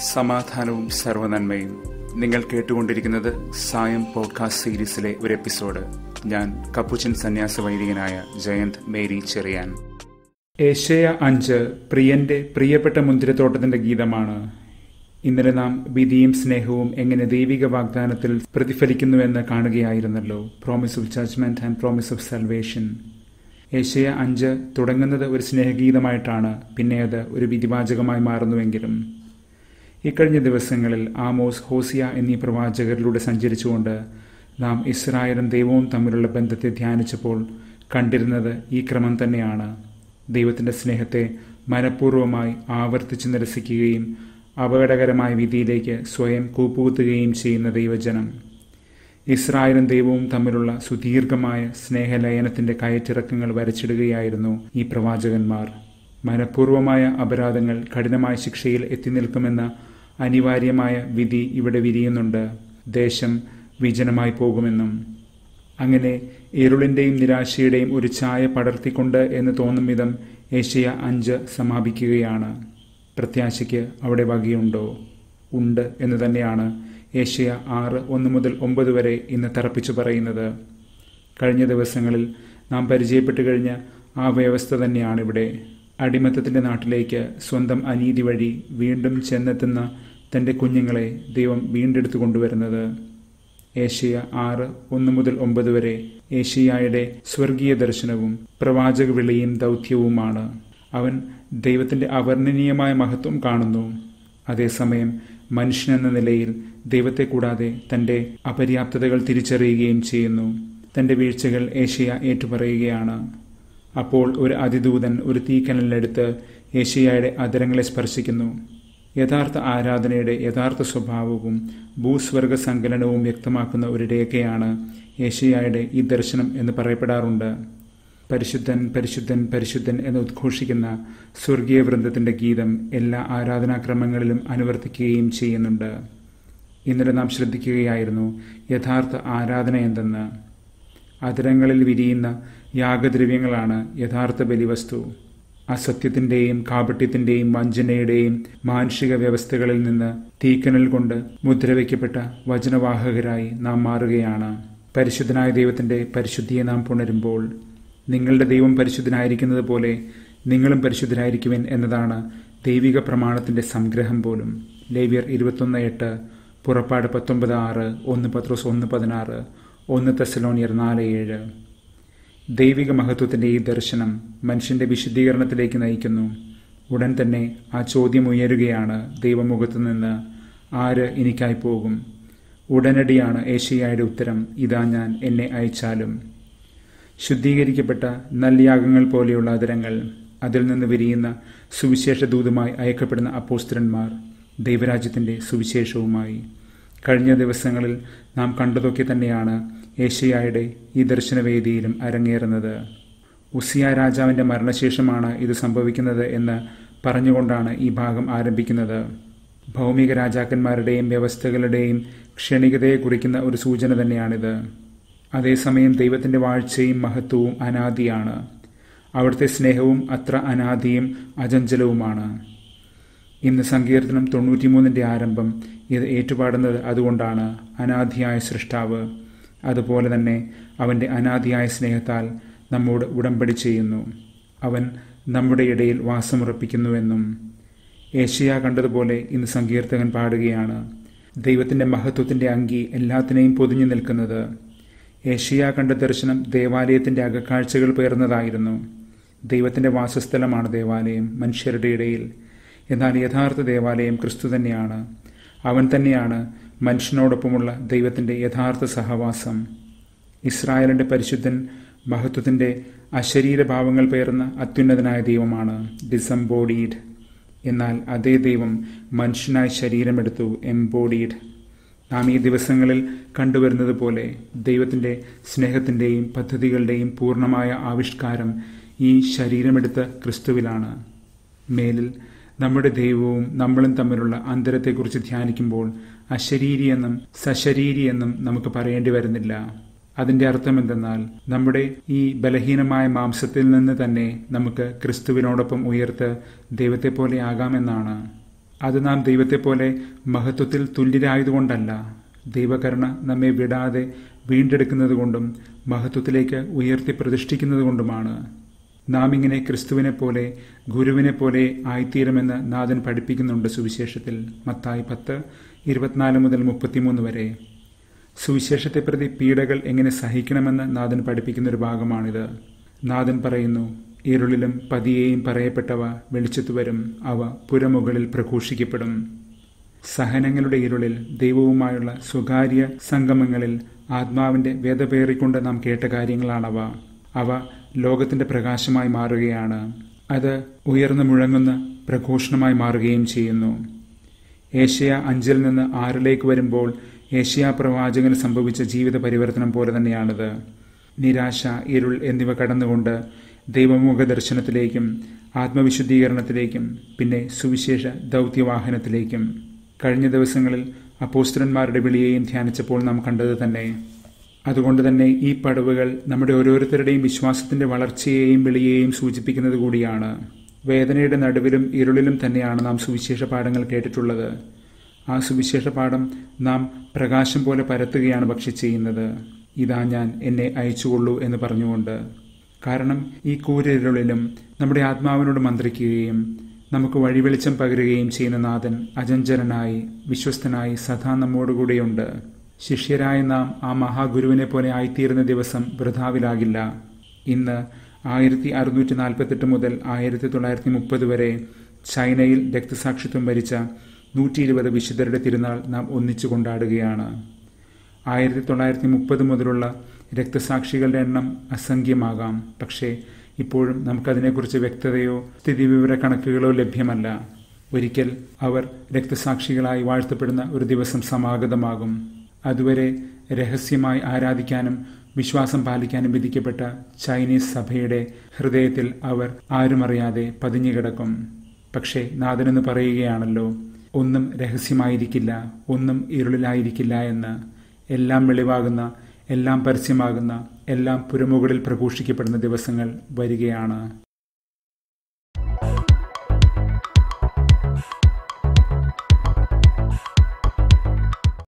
സമാധാനവും സർവനന്മയും നിങ്ങൾ കേട്ടുകൊണ്ടിരിക്കുന്നത് സായം പോഡ്കാസ്റ്റ് സീരീസിലെ ഒരു എപ്പിസോഡ് ഞാൻ കപ്പുച്ചൻ സന്യാസ വൈദികനായ ജയന്ത് മേരി ചെറിയാൻ ഏഷ്യ അഞ്ച് പ്രിയന്റെ പ്രിയപ്പെട്ട മുന്തിരത്തോട്ടത്തിന്റെ ഗീതമാണ് ഇന്നലെ നാം വിധിയും സ്നേഹവും എങ്ങനെ ദൈവിക വാഗ്ദാനത്തിൽ പ്രതിഫലിക്കുന്നുവെന്ന് കാണുകയായിരുന്നല്ലോ promise of judgment and promise of salvation Isaiah അഞ്ച് തുടങ്ങുന്നത് ഒരു സ്നേഹഗീതമായിട്ടാണ് പിന്നെ അത് ഒരു വിധിവാചകമായി മാറുന്നുവെങ്കിലും ഇക്കഴിഞ്ഞ ദിവസങ്ങളിൽ ആമോസ് ഹോസിയ എന്നീ പ്രവാചകരിലൂടെ സഞ്ചരിച്ചുകൊണ്ട് നാം ഇസ്രായേലും ദൈവവും തമ്മിലുള്ള ബന്ധത്തെ ധ്യാനിച്ചപ്പോൾ കണ്ടിരുന്നത് ഈ ക്രമം തന്നെയാണ് ദൈവത്തിൻ്റെ സ്നേഹത്തെ മനഃപൂർവ്വമായി ആവർത്തിച്ച് നിരസിക്കുകയും അപകടകരമായ വിധിയിലേക്ക് സ്വയം കൂപ്പുകുത്തുകയും ചെയ്യുന്ന ദൈവജനം ഇസ്രായേലും ദൈവവും തമ്മിലുള്ള സുദീർഘമായ സ്നേഹലയനത്തിന്റെ കയറ്റിറക്കങ്ങൾ വരച്ചിടുകയായിരുന്നു ഈ പ്രവാചകന്മാർ മനഃപൂർവമായ അപരാധങ്ങൾ കഠിനമായ ശിക്ഷയിൽ എത്തി നിൽക്കുമെന്ന അനിവാര്യമായ വിധി ഇവിടെ വിരിയുന്നുണ്ട് ദേശം വിജനമായി പോകുമെന്നും അങ്ങനെ ഇരുളിന്റെയും നിരാശയുടെയും ഒരു ഛായ പടർത്തിക്കൊണ്ട് എന്ന് തോന്നും വിധം ഏഷ്യ അഞ്ച് സമാപിക്കുകയാണ് പ്രത്യാശയ്ക്ക് അവിടെ വകയുണ്ടോ ഉണ്ട് എന്ന് തന്നെയാണ് ഏഷ്യ ആറ് ഒന്ന് മുതൽ ഒമ്പത് വരെ ഇന്ന് തറപ്പിച്ചു പറയുന്നത് കഴിഞ്ഞ ദിവസങ്ങളിൽ നാം പരിചയപ്പെട്ടു കഴിഞ്ഞ ആ വ്യവസ്ഥ തന്നെയാണ് ഇവിടെ അടിമത്തത്തിന്റെ നാട്ടിലേക്ക് സ്വന്തം അനീതി വഴി വീണ്ടും ചെന്നെത്തുന്ന തന്റെ കുഞ്ഞുങ്ങളെ ദൈവം വീണ്ടെടുത്തു കൊണ്ടുവരുന്നത് ഏഷ്യ ആറ് ഒന്ന് മുതൽ ഒമ്പത് വരെ ഏഷ്യയുടെ സ്വർഗീയ ദർശനവും പ്രവാചക വിളിയും ദൗത്യവുമാണ് അവൻ ദൈവത്തിന്റെ അവർണ്ണനീയമായ മഹത്വം കാണുന്നു അതേസമയം മനുഷ്യനെന്ന നിലയിൽ ദൈവത്തെ കൂടാതെ തന്റെ അപര്യാപ്തതകൾ തിരിച്ചറിയുകയും ചെയ്യുന്നു തന്റെ വീഴ്ചകൾ ഏഷ്യ ഏറ്റുപറയുകയാണ് അപ്പോൾ ഒരു അതിദൂതൻ ഒരു തീക്കനലിലെടുത്ത് ഏഷ്യയുടെ അതരങ്ങളെ സ്പർശിക്കുന്നു യഥാർത്ഥ ആരാധനയുടെ യഥാർത്ഥ സ്വഭാവവും ഭൂസ്വർഗ സങ്കലനവും വ്യക്തമാക്കുന്ന ഒരു രേഖയാണ് ഏഷ്യയുടെ ഈ ദർശനം എന്ന് പറയപ്പെടാറുണ്ട് പരിശുദ്ധൻ പരിശുദ്ധൻ പരിശുദ്ധൻ എന്ന് ഉദ്ഘോഷിക്കുന്ന സ്വർഗീയ വൃന്ദത്തിന്റെ ഗീതം എല്ലാ ആരാധനാക്രമങ്ങളിലും അനുവർത്തിക്കുകയും ചെയ്യുന്നുണ്ട് ഇന്നലെ നാം ശ്രദ്ധിക്കുകയായിരുന്നു യഥാർത്ഥ ആരാധന എന്തെന്ന് അതിരങ്ങളിൽ വിരിയുന്ന യാഗദ്രവ്യങ്ങളാണ് യഥാർത്ഥ ബലിവസ്തു അസത്യത്തിന്റെയും കാപട്യത്തിന്റെയും വഞ്ചനയുടെയും മാനുഷിക വ്യവസ്ഥകളിൽ നിന്ന് തീക്കനൽ കൊണ്ട് മുദ്രവയ്ക്കപ്പെട്ട വചനവാഹകരായി നാം മാറുകയാണ് പരിശുദ്ധനായ ദൈവത്തിന്റെ പരിശുദ്ധിയെ നാം പുണരുമ്പോൾ നിങ്ങളുടെ ദൈവം പരിശുദ്ധനായിരിക്കുന്നത് പോലെ നിങ്ങളും പരിശുദ്ധരായിരിക്കുവിൻ എന്നതാണ് ദൈവിക പ്രമാണത്തിന്റെ സംഗ്രഹം പോലും ലേവ്യർ ഇരുപത്തൊന്ന് എട്ട് പുറപ്പാട് പത്തൊമ്പത് ആറ് ഒന്ന് പത്രോസ് ഒന്ന് പതിനാറ് ഒന്ന് തെസലോണിയർ നാല് ഏഴ് ദൈവിക മഹത്വത്തിന്റെ ഈ ദർശനം മനുഷ്യന്റെ വിശുദ്ധീകരണത്തിലേക്ക് നയിക്കുന്നു ഉടൻ തന്നെ ആ ചോദ്യം ഉയരുകയാണ് ദൈവമുഖത്തു നിന്ന് ആര് എനിക്കായി പോകും ഉടനടിയാണ് ഏഷ്യയുടെ ഉത്തരം ഇതാ ഞാൻ എന്നെ അയച്ചാലും ശുദ്ധീകരിക്കപ്പെട്ട നൽയാഗങ്ങൾ പോലെയുള്ള അതിരങ്ങൾ അതിൽ നിന്ന് വിരിയുന്ന സുവിശേഷ ദൂതുമായി അയക്കപ്പെടുന്ന അപ്പോസ്തരന്മാർ ദൈവരാജ്യത്തിന്റെ സുവിശേഷവുമായി കഴിഞ്ഞ ദിവസങ്ങളിൽ നാം കണ്ടതൊക്കെ തന്നെയാണ് ഏഷ്യയുടെ ഈ ദർശനവേദിയിലും അരങ്ങേറുന്നത് ഉസിയ രാജാവിന്റെ മരണശേഷമാണ് ഇത് സംഭവിക്കുന്നത് എന്ന് പറഞ്ഞുകൊണ്ടാണ് ഈ ഭാഗം ആരംഭിക്കുന്നത് ഭൗമിക രാജാക്കന്മാരുടെയും വ്യവസ്ഥകളുടെയും ക്ഷണികതയെ കുറിക്കുന്ന ഒരു സൂചന തന്നെയാണിത് അതേസമയം ദൈവത്തിന്റെ വാഴ്ചയും മഹത്വവും അനാദിയാണ് അവിടുത്തെ സ്നേഹവും അത്ര അനാദിയും അചഞ്ചലവുമാണ് ഇന്ന് സങ്കീർത്തനം തൊണ്ണൂറ്റിമൂന്നിന്റെ ആരംഭം ഇത് ഏറ്റുപാടുന്നത് അതുകൊണ്ടാണ് അനാദിയായ സൃഷ്ടാവ് അതുപോലെ തന്നെ അവന്റെ അനാദിയായ സ്നേഹത്താൽ നമ്മോട് ഉടമ്പടി ചെയ്യുന്നു അവൻ നമ്മുടെ ഇടയിൽ വാസമുറപ്പിക്കുന്നുവെന്നും ഏഷ്യ കണ്ടതുപോലെ ഇന്ന് സങ്കീർത്തകൻ പാടുകയാണ് ദൈവത്തിന്റെ മഹത്വത്തിന്റെ അങ്കി എല്ലാത്തിനെയും പൊതിഞ്ഞു നിൽക്കുന്നത് ഏഷ്യ കണ്ട ദർശനം ദേവാലയത്തിന്റെ അകക്കാഴ്ചകൾ പേർന്നതായിരുന്നു ദൈവത്തിന്റെ വാസസ്ഥലമാണ് ദേവാലയം മനുഷ്യരുടെ ഇടയിൽ എന്നാൽ യഥാർത്ഥ ദേവാലയം ക്രിസ്തു തന്നെയാണ് അവൻ തന്നെയാണ് മനുഷ്യനോടൊപ്പമുള്ള ദൈവത്തിന്റെ യഥാർത്ഥ സഹവാസം ഇസ്രായേലിന്റെ പരിശുദ്ധൻ മഹത്വത്തിന്റെ അശരീരഭാവങ്ങൾ പേർന്ന അത്യുന്നതനായ ദൈവമാണ് ഡിസംബോഡീഡ് എന്നാൽ അതേ ദൈവം മനുഷ്യനായി ശരീരമെടുത്തു എംബോഡീഡ് നാം ഈ ദിവസങ്ങളിൽ കണ്ടുവരുന്നത് പോലെ ദൈവത്തിന്റെ സ്നേഹത്തിന്റെയും പദ്ധതികളുടെയും പൂർണ്ണമായ ആവിഷ്കാരം ഈ ശരീരമെടുത്ത ക്രിസ്തുവിലാണ് മേലിൽ നമ്മുടെ ദൈവവും നമ്മളും തമ്മിലുള്ള അന്തരത്തെക്കുറിച്ച് ധ്യാനിക്കുമ്പോൾ അശരീരി എന്നും സശരീരി എന്നും നമുക്ക് പറയേണ്ടി വരുന്നില്ല അതിന്റെ അർത്ഥം എന്തെന്നാൽ നമ്മുടെ ഈ ബലഹീനമായ മാംസത്തിൽ നിന്ന് തന്നെ നമുക്ക് ക്രിസ്തുവിനോടൊപ്പം ഉയർത്ത് ദൈവത്തെ പോലെ ആകാമെന്നാണ് അത് നാം ദൈവത്തെപ്പോലെ മഹത്വത്തിൽ തുല്യരായതുകൊണ്ടല്ല ദൈവകരുണ നമ്മെ വിടാതെ വീണ്ടെടുക്കുന്നത് കൊണ്ടും മഹത്വത്തിലേക്ക് ഉയർത്തി പ്രതിഷ്ഠിക്കുന്നത് കൊണ്ടുമാണ് നാം ഇങ്ങനെ ക്രിസ്തുവിനെ പോലെ ഗുരുവിനെ പോലെ ആയിത്തീരുമെന്ന് നാഥൻ പഠിപ്പിക്കുന്നുണ്ട് സുവിശേഷത്തിൽ മത്തായി പത്ത് ഇരുപത്തിനാല് മുതൽ മുപ്പത്തിമൂന്ന് വരെ സുവിശേഷത്തെ പ്രതി പീഡകൾ എങ്ങനെ സഹിക്കണമെന്ന് നാഥൻ പഠിപ്പിക്കുന്ന ഒരു ഭാഗമാണിത് നാഥൻ പറയുന്നു ഇരുളിലും പതിയെയും പറയപ്പെട്ടവ വെളിച്ചത്തു വരും അവ പുരമുകളിൽ പ്രഘോഷിക്കപ്പെടും സഹനങ്ങളുടെ ഇരുളിൽ ദൈവവുമായുള്ള സ്വകാര്യ സംഗമങ്ങളിൽ ആത്മാവിന്റെ വേദപേറിക്കൊണ്ട് നാം കേട്ട കാര്യങ്ങളാണവ അവ ലോകത്തിന്റെ പ്രകാശമായി മാറുകയാണ് അത് ഉയർന്നു മുഴങ്ങുന്ന പ്രഘോഷണമായി മാറുകയും ചെയ്യുന്നു ഏഷ്യ അഞ്ചിൽ നിന്ന് ആറിലേക്ക് വരുമ്പോൾ ഏഷ്യ പ്രവാചകന് സംഭവിച്ച ജീവിത പരിവർത്തനം പോലെ തന്നെയാണിത് നിരാശ ഇരുൾ എന്നിവ കടന്നുകൊണ്ട് ദൈവമുഖ ദർശനത്തിലേക്കും ആത്മവിശുദ്ധീകരണത്തിലേക്കും പിന്നെ സുവിശേഷ ദൗത്യവാഹനത്തിലേക്കും കഴിഞ്ഞ ദിവസങ്ങളിൽ അപ്പോസ്റ്റലന്മാരുടെ വിളിയെയും ധ്യാനിച്ചപ്പോൾ നാം കണ്ടത് തന്നെ അതുകൊണ്ട് തന്നെ ഈ പടവുകൾ നമ്മുടെ ഓരോരുത്തരുടെയും വിശ്വാസത്തിന്റെ വളർച്ചയെയും വിളിയെയും സൂചിപ്പിക്കുന്നത് കൂടിയാണ് വേദനയുടെ നടുവിലും ഇരുളിലും തന്നെയാണ് നാം സുവിശേഷ പാഠങ്ങൾ കേട്ടിട്ടുള്ളത് ആ സുവിശേഷ പാഠം നാം പ്രകാശം പോലെ പരത്തുകയാണ് പക്ഷെ ചെയ്യുന്നത് ഇതാ ഞാൻ എന്നെ അയച്ചുകൊള്ളൂ എന്ന് പറഞ്ഞുകൊണ്ട് കാരണം ഈ കൂരിരുളിലും നമ്മുടെ ആത്മാവിനോട് മന്ത്രിക്കുകയും നമുക്ക് വഴിവെളിച്ചം പകരുകയും ചെയ്യുന്ന നാഥൻ അജഞ്ചരനായി വിശ്വസ്തനായി സദാ നമ്മോടുകൂടെയുണ്ട് ശിഷ്യരായ നാം ആ മഹാഗുരുവിനെ പോലെ ആയിത്തീരുന്ന ദിവസം വൃഥാവിലാകില്ല ഇന്ന് ആയിരത്തി അറുന്നൂറ്റി നാൽപ്പത്തെട്ട് മുതൽ ആയിരത്തി തൊള്ളായിരത്തി മുപ്പത് വരെ ചൈനയിൽ രക്തസാക്ഷിത്വം വരിച്ച നൂറ്റി ഇരുപത് വിശുദ്ധരുടെ തിരുനാൾ നാം ഒന്നിച്ചു കൊണ്ടാടുകയാണ് ആയിരത്തി തൊള്ളായിരത്തി മുപ്പത് മുതലുള്ള രക്തസാക്ഷികളുടെ എണ്ണം അസംഖ്യമാകാം പക്ഷേ ഇപ്പോഴും നമുക്കതിനെക്കുറിച്ച് വ്യക്തതയോ സ്ഥിതിവിവര കണക്കുകളോ ലഭ്യമല്ല ഒരിക്കൽ അവർ രക്തസാക്ഷികളായി വാഴ്ത്തപ്പെടുന്ന ഒരു ദിവസം സമാഗതമാകും അതുവരെ രഹസ്യമായി ആരാധിക്കാനും വിശ്വാസം പാലിക്കാനും വിധിക്കപ്പെട്ട ചൈനീസ് സഭയുടെ ഹൃദയത്തിൽ അവർ ആരുമറിയാതെ പതിഞ്ഞുകിടക്കും പക്ഷേ നാഥനെന്ന് പറയുകയാണല്ലോ ഒന്നും രഹസ്യമായിരിക്കില്ല ഒന്നും ഇരുളിലായിരിക്കില്ല എന്ന് എല്ലാം വെളിവാകുന്ന എല്ലാം പരസ്യമാകുന്ന എല്ലാം പുരമുകളിൽ പ്രഘോഷിക്കപ്പെടുന്ന ദിവസങ്ങൾ വരികയാണ്